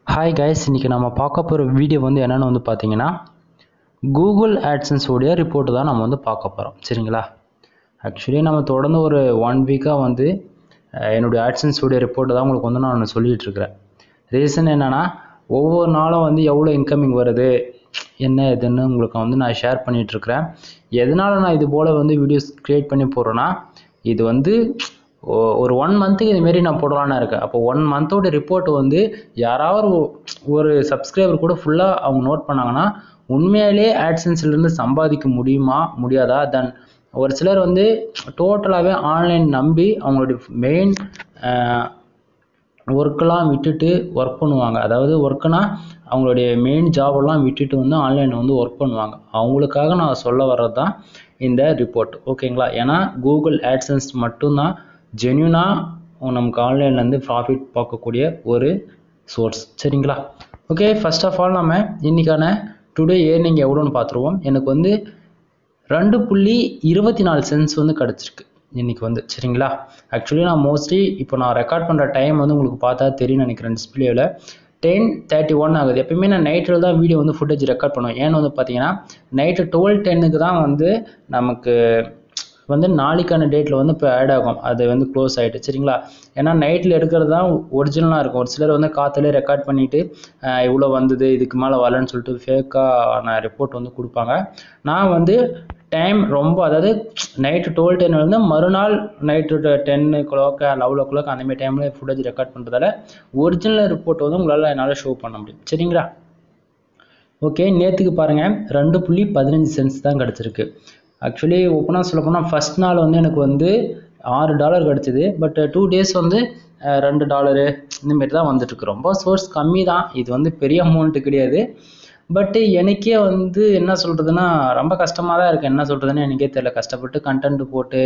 hi guys இன்றைக்கி நம்ம பார்க்க போகிற வீடியோ வந்து என்னென்னு வந்து பார்த்தீங்கன்னா கூகுள் AdSense உடைய ரிப்போர்ட்டு தான் நம்ம வந்து பார்க்க போகிறோம் சரிங்களா ஆக்சுவலி நம்ம தொடர்ந்து ஒரு ஒன் வீக்காக வந்து அஹ், என்னுடைய AdSense உடைய ரிப்போர்ட்டு தான் உங்களுக்கு வந்து நான் சொல்லிகிட்டு இருக்கிறேன் ரீசன் என்னென்னா ஒவ்வொரு நாளும் வந்து எவ்வளோ இன்கமிங் வருது என்ன இதுன்னு உங்களுக்கு வந்து நான் ஷேர் பண்ணிகிட்ருக்கிறேன் எதனால் நான் இது போல் வந்து வீடியோஸ் க்ரியேட் பண்ணி போடுறேன்னா இது வந்து ஒ- ஒரு ஒன் மந்த்துக்கு இதுமாரி நான் போடலான்னு இருக்கேன் அப்போ ஒன் மந்தோட ரிப்போர்ட் வந்து யாராவது ஒ- ஒரு சப்ஸ்கிரைபர் கூட ஃபுல்லாக அவங்க நோட் பண்ணாங்கன்னா உண்மையிலே ஆட்சன்ஸ்லேருந்து சம்பாதிக்க முடியுமா முடியாதா தென் ஒரு சிலர் வந்து டோட்டலாகவே ஆன்லைன் நம்பி அவங்களுடைய மெயின் ஒர்க்கெல்லாம் விட்டுட்டு ஒர்க் பண்ணுவாங்க அதாவது ஒர்க்குனா அவங்களுடைய மெயின் ஜாபெல்லாம் விட்டுட்டு வந்து ஆன்லைனில் வந்து ஒர்க் பண்ணுவாங்க அவங்களுக்காக நான் சொல்ல வர்றது தான் இந்த ரிப்போர்ட் ஓகேங்களா ஏன்னா கூகுள் AdSense மட்டும்தான் ஜென்யூனாக நமக்கு ஆன்லைன்லேருந்து ப்ராஃபிட் பார்க்கக்கூடிய ஒரு சோர்ஸ் சரிங்களா ஓகே ஃபர்ஸ்ட் ஆஃப் ஆல் நம்ம இன்றைக்கான டுடே ஏர்னிங் எவ்வளோன்னு பார்த்துருவோம் எனக்கு வந்து ரெண்டு புள்ளி இருபத்தி நாலு சென்ஸ் வந்து கிடச்சிருக்கு இன்னைக்கு வந்து சரிங்களா ஆக்சுவலி நான் மோஸ்ட்லி இப்போ நான் ரெக்கார்ட் பண்ணுற டைம் வந்து உங்களுக்கு பார்த்தா தெரியும் நினைக்கிறேன் டிஸ்பிளேவில் டென் தேர்ட்டி ஒன் ஆகுது எப்பயுமே நான் நைட்டில் தான் வீடியோ வந்து ஃபுட்டேஜ் ரெக்கார்ட் பண்ணுவேன் ஏன்னு வந்து பார்த்தீங்கன்னா நைட்டு டுவெல் டென்னுக்கு தான் வந்து நமக்கு வந்து நாளைக்கான டேட்டில் வந்து இப்போ ஆட் ஆகும் அது வந்து க்ளோஸ் ஆகிட்டு சரிங்களா ஏன்னா நைட்டில் எடுக்கிறது தான் ஒரிஜினலாக இருக்கும் ஒரு சிலர் வந்து காற்றுலேயே ரெக்கார்ட் பண்ணிவிட்டு இவ்வளோ வந்தது இதுக்கு மேலே வரலன்னு சொல்லிட்டு ஃபேக்கான ரிப்போர்ட் வந்து கொடுப்பாங்க நான் வந்து டைம் ரொம்ப அதாவது நைட்டு டுவெல் டென் வந்து மறுநாள் night ten clock level o'clock அந்தமாதிரி டைமில் ஃபுட்டேஜ் ரெக்கார்ட் பண்ணுறதால ஒரிஜினல் ரிப்போர்ட் வந்து உங்களால் என்னால் ஷோ பண்ண முடியும் சரிங்களா ஓகே நேற்றுக்கு பாருங்கள் ரெண்டு புள்ளி பதினஞ்சு சென்ஸ் தான் கிடச்சிருக்கு ஆக்சுவலி ஓப்பனாக சொல்ல போனால் ஃபஸ்ட் நாள் வந்து எனக்கு வந்து ஆறு டாலர் கிடச்சிது பட் டூ டேஸ் வந்து அஹ், ரெண்டு டாலரு இந்தமாரி தான் வந்துட்டுருக்கு ரொம்ப சோர்ஸ் கம்மி தான் இது வந்து பெரிய அமௌண்ட்டு கிடையாது பட்டு எனக்கே வந்து என்ன சொல்கிறதுனா ரொம்ப கஷ்டமாக தான் இருக்குது என்ன சொல்கிறதுன்னு எனக்கே தெரியல கஷ்டப்பட்டு கண்டென்ட் போட்டு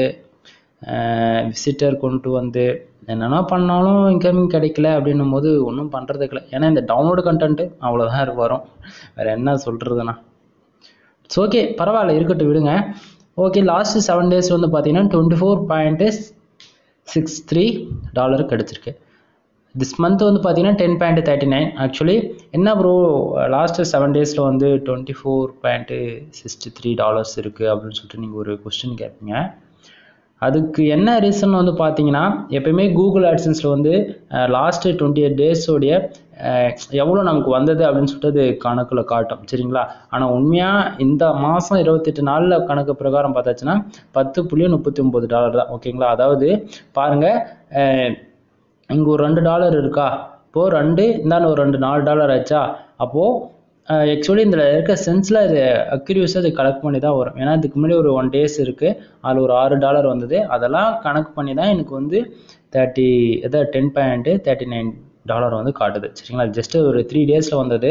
விசிட்டர் கொண்டு வந்து என்னென்ன பண்ணாலும் இன்கமிங் கிடைக்கல அப்படின்னும் போது ஒன்றும் பண்ணுறதுக்கு இல்லை ஏன்னா இந்த டவுன்லோடு கண்டென்ட்டு அவ்வளோதான் வரும் வேறு என்ன சொல்கிறதுண்ணா இட்ஸ் ஓகே பரவாயில்ல இருக்கட்டும் விடுங்க ஓகே லாஸ்ட் செவன் டேஸ் வந்து பார்த்தீங்கன்னா twenty four point six three dollar கிடச்சிருக்கு திஸ் மந்த் வந்து பார்த்தீங்கன்னா ten point thirty nine actually என்ன ப்ரோ லாஸ்ட்டு செவன் டேஸில் வந்து twenty four point sixty three dollars இருக்குது அப்படின்னு சொல்லிட்டு நீங்கள் ஒரு கொஸ்டின் கேட்பீங்க அதுக்கு என்ன ரீசன் வந்து பார்த்தீங்கன்னா எப்பயுமே கூகுள் ஆட்சன்ஸில் வந்து லாஸ்ட்டு டுவெண்ட்டி எயிட் டேஸோடைய எவ்வளோ நமக்கு வந்தது அப்படின்னு சொல்லிட்டு அது கணக்கில் காட்டும் சரிங்களா ஆனால் உண்மையாக இந்த மாதம் இருபத்தெட்டு நாளில் கணக்கு பிரகாரம் பார்த்தாச்சுன்னா பத்து புள்ளி முப்பத்தி ஒம்பது டாலர் தான் ஓகேங்களா அதாவது பாருங்கள் இங்கே ஒரு ரெண்டு டாலர் இருக்கா இப்போது ரெண்டு இந்தாண்ட ஒரு ரெண்டு நாலு டாலர் ஆச்சா அப்போது ஆக்சுவலி இதில் இருக்க சென்ஸில் இது அக்யூரியஸாக இது கலெக்ட் பண்ணி தான் வரும் ஏன்னா இதுக்கு முன்னாடி ஒரு ஒன் டேஸ் இருக்குது அதில் ஒரு ஆறு டாலர் வந்தது அதெல்லாம் கணக்கு பண்ணி தான் எனக்கு வந்து தேர்ட்டி எதாவது ten point thirty nine dollar வந்து காட்டுது சரிங்களா ஜஸ்ட்டு ஒரு த்ரீ டேஸில் வந்தது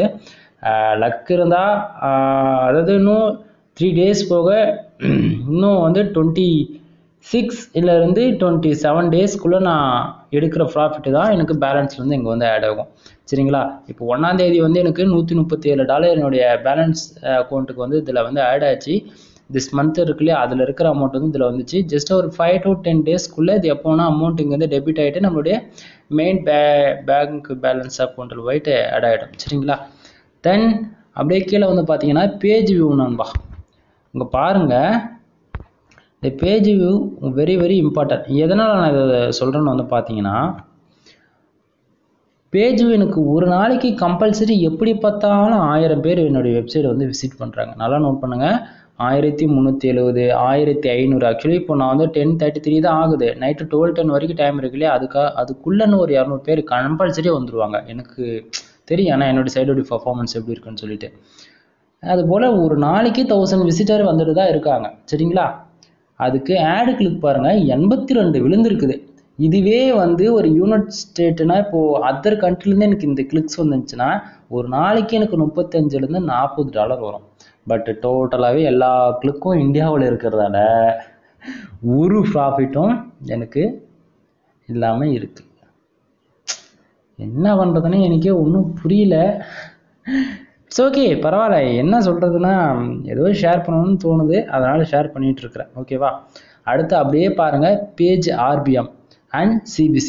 லக் இருந்தால் அதாவது இன்னும் த்ரீ டேஸ் போக இன்னும் வந்து டுவெண்ட்டி சிக்ஸ் இருந்து டுவெண்ட்டி செவன் டேஸ்க்குள்ளே நான் எடுக்கிற ப்ராஃபிட் தான் எனக்கு பேலன்ஸ் வந்து இங்கே வந்து ஆட் ஆகும் சரிங்களா இப்போ ஒன்றாந்தேதி வந்து எனக்கு நூற்றி முப்பத்தி ஏழு டாலர் என்னுடைய பேலன்ஸ் அக்கௌண்ட்டுக்கு வந்து இதில் வந்து ஆட் ஆச்சு திஸ் மந்த் இருக்கு இல்லையா அதில் இருக்கிற அமௌண்ட் வந்து இதில் வந்துச்சு ஜஸ்ட் ஒரு ஃபைவ் டு டென் டேஸ்க்குள்ளே இது எப்போனா அமௌண்ட் இங்கே வந்து டெபிட் ஆகிட்டு நம்மளுடைய மெயின் பே பேங்க் பேலன்ஸ் அக்கௌண்ட்டில் போயிட்டு ஆட் ஆகிடும் சரிங்களா தென் அப்படியே கீழே வந்து பார்த்தீங்கன்னா பேஜ் வியூ நண்பா இங்கே பாருங்கள் இந்த page view very very important எதனால் நான் இதை சொல்கிறேன்னு வந்து பார்த்தீங்கன்னா பேஜ் வியூ எனக்கு ஒரு நாளைக்கு கம்பல்சரி எப்படி பார்த்தாலும் ஆயிரம் பேர் என்னுடைய வெப்சைட் வந்து விசிட் பண்ணுறாங்க நல்லா நோட் பண்ணுங்கள் ஆயிரத்தி முந்நூற்றி எழுபது ஆயிரத்தி ஐநூறு ஆக்சுவலி இப்போ நான் வந்து டென் தேர்ட்டி த்ரீ தான் ஆகுது நைட்டு டுவெல் டென் வரைக்கும் டைம் இருக்கு இல்லையா அதுக்காக அதுக்குள்ளன்னு ஒரு இரநூறு பேர் கம்பல்சரியாக வந்துருவாங்க எனக்கு தெரியும் ஏன்னா என்னோட சைடோடைய பர்ஃபார்மன்ஸ் எப்படி இருக்குன்னு சொல்லிட்டு அதுபோல் ஒரு நாளைக்கு தௌசண்ட் விசிட்டர் வந்துட்டு தான் இருக்காங்க சரிங்களா அதுக்கு ஆடு கிளிக் பாருங்கள் எண்பத்தி ரெண்டு விழுந்திருக்குது இதுவே வந்து ஒரு யூனிட் ஸ்டேட்டுனா இப்போது அதர் கண்ட்ரிலேருந்து எனக்கு இந்த கிளிக்ஸ் வந்துச்சுன்னா ஒரு நாளைக்கு எனக்கு முப்பத்தஞ்சுலேருந்து நாற்பது டாலர் வரும் பட் டோட்டலாகவே எல்லா கிளிக்கும் இந்தியாவில் இருக்கிறதால ஒரு ப்ராஃபிட்டும் எனக்கு இல்லாமல் இருக்குது என்ன பண்ணுறதுன்னு எனக்கே ஒன்றும் புரியல இட்ஸ் ஓகே பரவாயில்ல என்ன சொல்கிறதுனா ஏதோ ஷேர் பண்ணணும்னு தோணுது அதனால் ஷேர் பண்ணிகிட்டு இருக்கிறேன் ஓகேவா அடுத்து அப்படியே பாருங்கள் பேஜ் ஆர்பிஎம் அண்ட் சிபிசி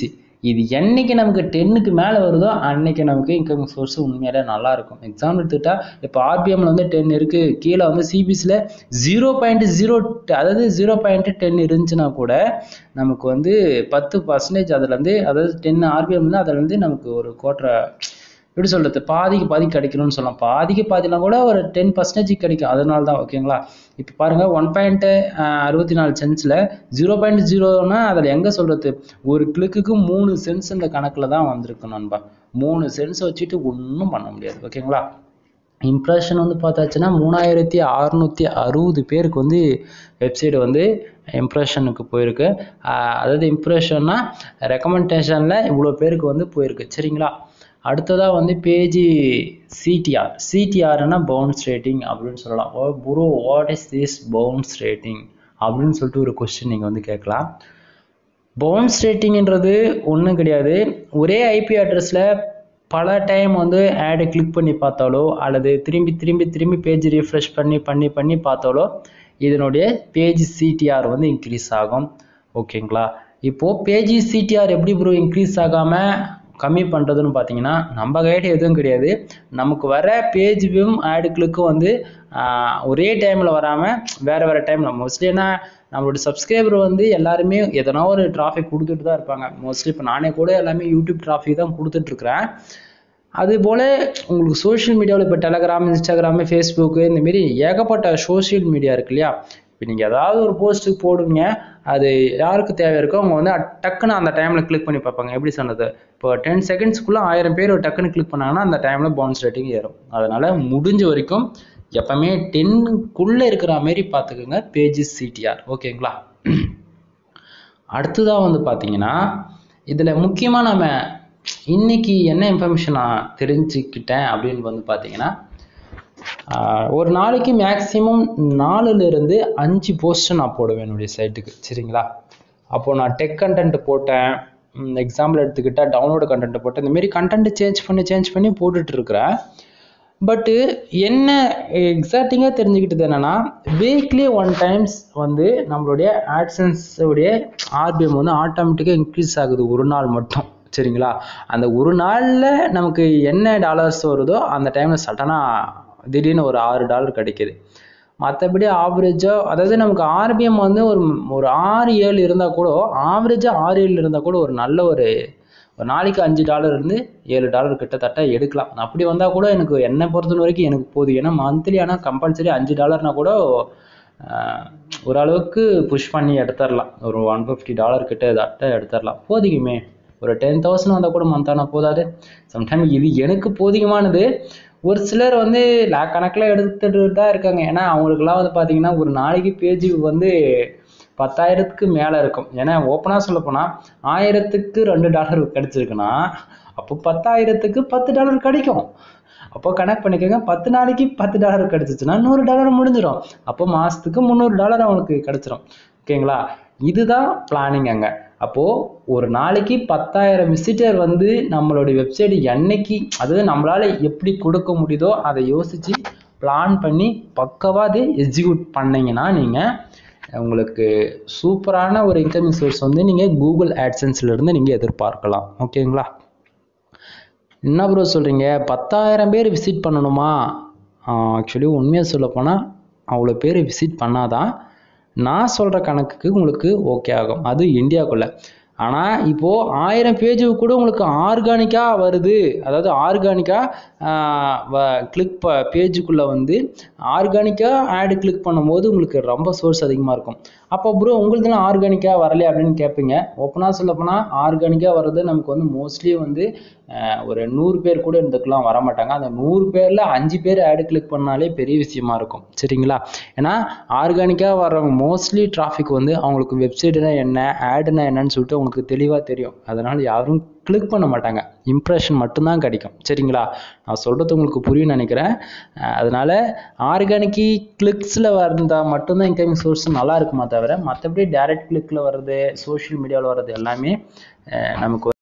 இது என்னைக்கு நமக்கு டென்னுக்கு மேலே வருதோ அன்னைக்கு நமக்கு இன்கம் சோர்ஸ் உண்மையிலே நல்லா இருக்கும் எக்ஸாம்பிள் எடுத்துக்கிட்டா இப்போ ஆர்பிஎம்ல வந்து டென் இருக்கு கீழே வந்து சிபிஎஸ்ல ஜீரோ பாயிண்ட் ஜீரோ அதாவது ஜீரோ பாயிண்ட் டென் இருந்துச்சுன்னா கூட நமக்கு வந்து பத்து பர்சன்டேஜ் அதுலேருந்து அதாவது டென் ஆர்பிஎம்ல அதுலேருந்து நமக்கு ஒரு கோட்டரை எப்படி சொல்றது பாதிக்கு பாதி கிடைக்கணும்னு சொல்லலாம் பாதிக்கு பாதிலாம் கூட ஒரு டென் பர்சன்டேஜ் கிடைக்கும் அதனால தான் ஓகேங்களா இப்போ பாருங்க ஒன் பாயிண்ட் அறுபத்தி நாலு சென்ஸில் ஜீரோ பாயிண்ட் ஜீரோனா அதில் எங்கே சொல்றது ஒரு கிளிக்குக்கு மூணு சென்ஸ் இந்த கணக்கில் தான் வந்திருக்கு நண்பா மூணு சென்ஸ் வச்சுட்டு ஒன்றும் பண்ண முடியாது ஓகேங்களா இம்ப்ரெஷன் வந்து பார்த்தாச்சுன்னா மூணாயிரத்தி அறுநூற்றி அறுபது பேருக்கு வந்து வெப்சைட் வந்து இம்ப்ரெஷனுக்கு போயிருக்கு ஆஹ் அதாவது இம்ப்ரெஷன்னா ரெக்கமெண்டேஷனில் இவ்வளோ பேருக்கு வந்து போயிருக்கு சரிங்களா அடுத்ததாக வந்து பேஜ் சிடிஆர் சிடிஆர்னா பவுன்ஸ் ரேட்டிங் அப்படின்னு சொல்லலாம் oh bro what is this bounce rating அப்படின்னு சொல்லிட்டு ஒரு கொஸ்டின் நீங்கள் வந்து கேட்கலாம் பவுன்ஸ் ரேட்டிங்ன்றது ஒன்றும் கிடையாது ஒரே ஐபி அட்ரஸில் பல டைம் வந்து ஆடை கிளிக் பண்ணி பார்த்தாலோ அல்லது திரும்பி திரும்பி திரும்பி பேஜ் ரீஃப்ரெஷ் பண்ணி பண்ணி பண்ணி பார்த்தாலோ இதனுடைய பேஜ் சிடிஆர் வந்து இன்க்ரீஸ் ஆகும் ஓகேங்களா இப்போது பேஜ் சிடிஆர் எப்படி ப்ரோ இன்க்ரீஸ் ஆகாமல் கம்மி பண்ணுறதுன்னு பார்த்தீங்கன்னா நம்ம கைடு எதுவும் கிடையாது நமக்கு வர பேஜ் வியூம் ஆடுகளுக்கும் வந்து ஆஹ், ஒரே டைமில் வராமல் வேறு வேறு டைமில் மோஸ்ட்லி என்ன நம்மளோட சப்ஸ்கிரைபர் வந்து எல்லாருமே எதனா ஒரு டிராஃபிக் கொடுத்துட்டு தான் இருப்பாங்க மோஸ்ட்லி இப்போ நானே கூட எல்லாமே யூடியூப் டிராஃபிக் தான் கொடுத்துட்ருக்குறேன் அதுபோல் உங்களுக்கு சோஷியல் மீடியாவில் இப்போ டெலகிராம் இன்ஸ்டாகிராமு ஃபேஸ்புக்கு இந்தமாரி ஏகப்பட்ட சோஷியல் மீடியா இருக்கு இல்லையா இப்போ நீங்கள் ஏதாவது ஒரு போஸ்ட்டுக்கு போடுவீங்க அது யாருக்கு தேவை இருக்கோ அவங்க வந்து டக்குன்னு அந்த டைமில் கிளிக் பண்ணி பார்ப்பாங்க எப்படி சொன்னது இப்போ டென் செகண்ட்ஸ்க்குள்ளே ஆயிரம் பேர் டக்குன்னு கிளிக் பண்ணாங்கன்னா அந்த டைமில் பவுன்ஸ் ரேட்டிங் ஏறும் அதனால் முடிஞ்ச வரைக்கும் எப்பவுமே டென்னுக்குள்ளே இருக்கிற மாரி பார்த்துக்கோங்க பேஜஸ் சிடிஆர் ஓகேங்களா அடுத்ததாக வந்து பார்த்தீங்கன்னா இதில் முக்கியமாக நம்ம இன்னைக்கு என்ன இன்ஃபர்மேஷன் நான் தெரிஞ்சுக்கிட்டேன் அப்படின்னு வந்து பார்த்தீங்கன்னா ஆஹ் ஒரு நாளைக்கு மேக்ஸிமம் நாலுலேருந்து அஞ்சு போஸ்ட் நான் போடுவேன் என்னுடைய சைட்டுக்கு சரிங்களா அப்போது நான் டெக் கண்டென்ட் போட்டேன் எக்ஸாம்பிள் எடுத்துக்கிட்டால் டவுன்லோடு கண்டென்ட் போட்டேன் இந்த மாதிரி கண்டென்ட் சேஞ்ச் பண்ணி சேஞ்ச் பண்ணி போட்டுட்டு இருக்கிறேன் பட்டு என்ன எக்ஸாக்டிங்காக தெரிஞ்சுக்கிட்டது என்னன்னா வீக்லி ஒன் டைம்ஸ் வந்து நம்மளுடைய ஆட்சன்ஸ் உடைய ஆர்பிஎம் வந்து ஆட்டோமேட்டிக்காக இன்க்ரீஸ் ஆகுது ஒரு நாள் மட்டும் சரிங்களா அந்த ஒரு நாளில் நமக்கு என்ன டாலர்ஸ் வருதோ அந்த டைமில் சடனாக திடீர்னு ஒரு ஆறு டாலர் கிடைக்குது மற்றபடி ஆவரேஜாக அதாவது நமக்கு ஆர்பிஎம் வந்து ஒரு ஒரு ஆறு ஏழு இருந்தால் கூட ஆவரேஜாக ஆறு ஏழு இருந்தால் கூட ஒரு நல்ல ஒரு ஒரு நாளைக்கு அஞ்சு டாலர் இருந்து ஏழு டாலர் கிட்டத்தட்ட எடுக்கலாம் அப்படி வந்தால் கூட எனக்கு என்னை பொறுத்த வரைக்கும் எனக்கு போதும் ஏன்னா மந்த்லி ஆனால் கம்பல்சரி அஞ்சு டாலர்னா கூட ஆஹ், ஓரளவுக்கு புஷ் பண்ணி எடுத்துடலாம் ஒரு ஒன் ஃபிஃப்டி டாலர் கிட்ட தட்ட எடுத்துடலாம் போதிக்குமே ஒரு டென் தௌசண்ட் வந்தால் கூட மந்தானா போதாது சம்டைம் இது எனக்கு போதிகமானது ஒரு சிலர் வந்து லேக் கணக்கில் எடுத்துட்டு தான் இருக்காங்க ஏன்னா அவங்களுக்குலாம் வந்து பார்த்தீங்கன்னா ஒரு நாளைக்கு பேஜ் வந்து பத்தாயிரத்துக்கு மேலே இருக்கும் ஏன்னா ஓப்பனாக சொல்ல போனால் ஆயிரத்துக்கு ரெண்டு டாலர் கிடைச்சிருக்குன்னா அப்போ பத்தாயிரத்துக்கு பத்து டாலர் கிடைக்கும் அப்போ கணக்கு பண்ணிக்கோங்க பத்து நாளைக்கு பத்து டாலர் கிடைச்சிச்சுன்னா நூறு டாலர் முடிஞ்சிடும் அப்போ மாதத்துக்கு முந்நூறு டாலர் அவனுக்கு கிடைச்சிரும் ஓகேங்களா இதுதான் பிளானிங் அங்கே அப்போது ஒரு நாளைக்கு பத்தாயிரம் விசிட்டர் வந்து நம்மளுடைய வெப்சைட் என்னைக்கு அதாவது நம்மளால் எப்படி கொடுக்க முடியுதோ அதை யோசித்து பிளான் பண்ணி பக்கவாக அது எக்ஸிக்யூட் பண்ணீங்கன்னா நீங்கள் உங்களுக்கு சூப்பரான ஒரு இன்கமிங் சோர்ஸ் வந்து நீங்கள் கூகுள் ஆட்சன்ஸ்லேருந்து நீங்கள் எதிர்பார்க்கலாம் ஓகேங்களா என்ன ப்ரோ சொல்கிறீங்க பத்தாயிரம் பேர் விசிட் பண்ணணுமா ஆக்சுவலி உண்மையாக சொல்லப்போனால் அவ்வளோ பேர் விசிட் பண்ணாதான் நான் சொல்கிற கணக்குக்கு உங்களுக்கு ஓகே ஆகும் அது இந்தியாவுக்குள்ளே ஆனால் இப்போது ஆயிரம் பேஜுக்கு கூட உங்களுக்கு ஆர்கானிக்காக வருது அதாவது ஆர்கானிக்காக கிளிக் ப பேஜுக்குள்ளே வந்து ஆர்கானிக்காக ஆடு கிளிக் பண்ணும்போது உங்களுக்கு ரொம்ப சோர்ஸ் அதிகமாக இருக்கும் அப்போ ப்ரோ உங்களுதுலாம் ஆர்கானிக்காக வரலையே அப்படின்னு கேட்பீங்க ஓப்பனாக சொல்லப்போனால் ஆர்கானிக்காக வர்றது நமக்கு வந்து மோஸ்ட்லி வந்து அஹ், ஒரு நூறு பேர் கூட இருந்துக்கலாம் வர மாட்டாங்க அந்த நூறு பேரில் அஞ்சு பேர் ஆடு கிளிக் பண்ணாலே பெரிய விஷயமா இருக்கும் சரிங்களா ஏன்னா ஆர்கானிக்காக வர்றவங்க மோஸ்ட்லி டிராஃபிக் வந்து அவங்களுக்கு வெப்சைட்னா என்ன ஆடுனா என்னன்னு சொல்லிட்டு அவங்களுக்கு தெளிவாக தெரியும் அதனால் யாரும் கிளிக் பண்ண மாட்டாங்க இம்ப்ரெஷன் மட்டும்தான் கிடைக்கும் சரிங்களா நான் சொல்கிறது உங்களுக்கு புரியும் நினைக்கிறேன் அஹ் அதனால ஆர்கானிக்கி கிளிக்ஸில் வந்தால் மட்டும்தான் இன்கமிங் சோர்ஸ் நல்லா இருக்குமா தவிர மற்றபடி டைரக்ட் கிளிக்கில் வர்றது சோஷியல் மீடியாவில் வர்றது எல்லாமே அஹ் நமக்கு